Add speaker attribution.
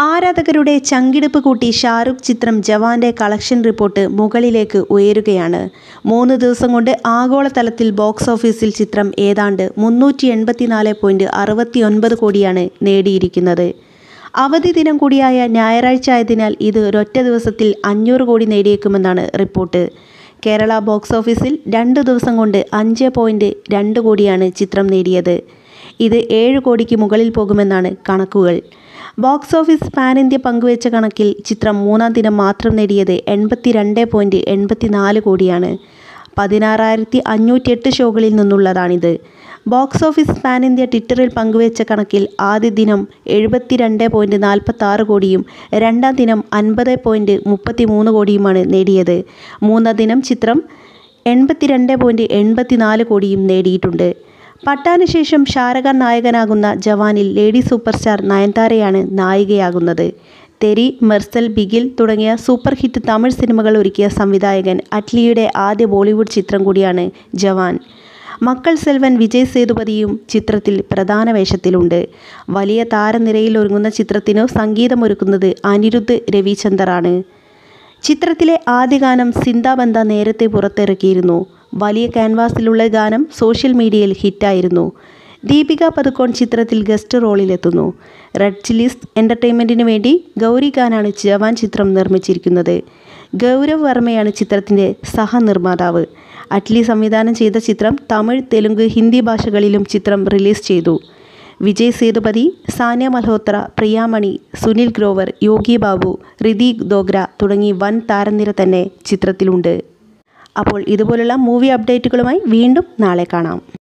Speaker 1: ആരാധകരുടെ ചങ്കിടിപ്പ് കൂട്ടി ഷാറുഖ് ചിത്രം ജവാന്റെ കളക്ഷൻ റിപ്പോർട്ട് മുകളിലേക്ക് ഉയരുകയാണ് മൂന്ന് ദിവസം കൊണ്ട് ആഗോളതലത്തിൽ ബോക്സ് ഓഫീസിൽ ചിത്രം ഏതാണ്ട് മുന്നൂറ്റി എൺപത്തിനാല് പോയിൻറ്റ് അറുപത്തി ഒൻപത് കോടിയാണ് നേടിയിരിക്കുന്നത് അവധി ദിനം കൂടിയായ ഞായറാഴ്ച ആയതിനാൽ ഇത് ഒരൊറ്റ ദിവസത്തിൽ അഞ്ഞൂറ് കോടി നേടിയേക്കുമെന്നാണ് റിപ്പോർട്ട് കേരള ബോക്സ് ഓഫീസിൽ രണ്ട് ദിവസം കൊണ്ട് അഞ്ച് പോയിൻറ്റ് രണ്ട് കോടിയാണ് ചിത്രം നേടിയത് ഇത് ഏഴ് കോടിക്ക് മുകളിൽ പോകുമെന്നാണ് കണക്കുകൾ ബോക്സ് ഓഫീസ് പാൻ ഇന്ത്യ പങ്കുവച്ച കണക്കിൽ ചിത്രം മൂന്നാം ദിനം മാത്രം നേടിയത് എൺപത്തി രണ്ട് പോയിൻറ്റ് എൺപത്തി നാല് കോടിയാണ് പതിനാറായിരത്തി അഞ്ഞൂറ്റിയെട്ട് ഷോകളിൽ നിന്നുള്ളതാണിത് ബോക്സ് ഓഫീസ് പാൻ ഇന്ത്യ ട്വിറ്ററിൽ പങ്കുവച്ച കണക്കിൽ ആദ്യ ദിനം എഴുപത്തി രണ്ട് പോയിൻറ്റ് നാൽപ്പത്തി ആറ് കോടിയും രണ്ടാം ദിനം അൻപത് പോയിൻറ്റ് മുപ്പത്തി മൂന്ന് കോടിയുമാണ് നേടിയത് മൂന്നാം ദിനം ചിത്രം എൺപത്തി രണ്ട് പോയിൻറ്റ് എൺപത്തി നാല് കോടിയും നേടിയിട്ടുണ്ട് പട്ടാന് ശേഷം ഷാരഖാൻ നായകനാകുന്ന ജവാനിൽ ലേഡി സൂപ്പർ സ്റ്റാർ നയൻതാരയാണ് നായികയാകുന്നത് തെരി മെർസൽ ബിഗിൽ തുടങ്ങിയ സൂപ്പർ ഹിറ്റ് തമിഴ് സിനിമകൾ ഒരുക്കിയ സംവിധായകൻ അറ്റ്ലിയുടെ ആദ്യ ബോളിവുഡ് ചിത്രം കൂടിയാണ് ജവാൻ മക്കൾ സെൽവൻ വിജയ് സേതുപതിയും ചിത്രത്തിൽ പ്രധാന വേഷത്തിലുണ്ട് വലിയ താരനിരയിൽ ഒരുങ്ങുന്ന ചിത്രത്തിനു സംഗീതമൊരുക്കുന്നത് അനിരുദ്ധ് രവിചന്ദറാണ് ചിത്രത്തിലെ ആദ്യ ഗാനം സിന്ദാബന്ദ നേരത്തെ പുറത്തിറക്കിയിരുന്നു വലിയ ക്യാൻവാസിലുള്ള ഗാനം സോഷ്യൽ മീഡിയയിൽ ഹിറ്റായിരുന്നു ദീപിക പതുക്കോൺ ചിത്രത്തിൽ ഗസ്റ്റ് റോളിലെത്തുന്നു റെഡ് ചില്ലീസ് എൻ്റർടൈൻമെൻറ്റിന് വേണ്ടി ഗൗരി ഖാനാണ് ജവാൻ ചിത്രം നിർമ്മിച്ചിരിക്കുന്നത് ഗൗരവ് വർമ്മയാണ് ചിത്രത്തിൻ്റെ സഹനിർമ്മാതാവ് അറ്റ്ലി സംവിധാനം ചെയ്ത ചിത്രം തമിഴ് തെലുങ്ക് ഹിന്ദി ഭാഷകളിലും ചിത്രം റിലീസ് ചെയ്തു വിജയ് സേതുപതി സാനിയ മൽഹോത്ര പ്രിയാമണി സുനിൽ ഗ്രോവർ യോഗി ബാബു ഋതിക് ദോഗ്ര തുടങ്ങി വൻ താരനിര തന്നെ ചിത്രത്തിലുണ്ട് അപ്പോൾ ഇതുപോലുള്ള മൂവി അപ്ഡേറ്റുകളുമായി വീണ്ടും നാളെ കാണാം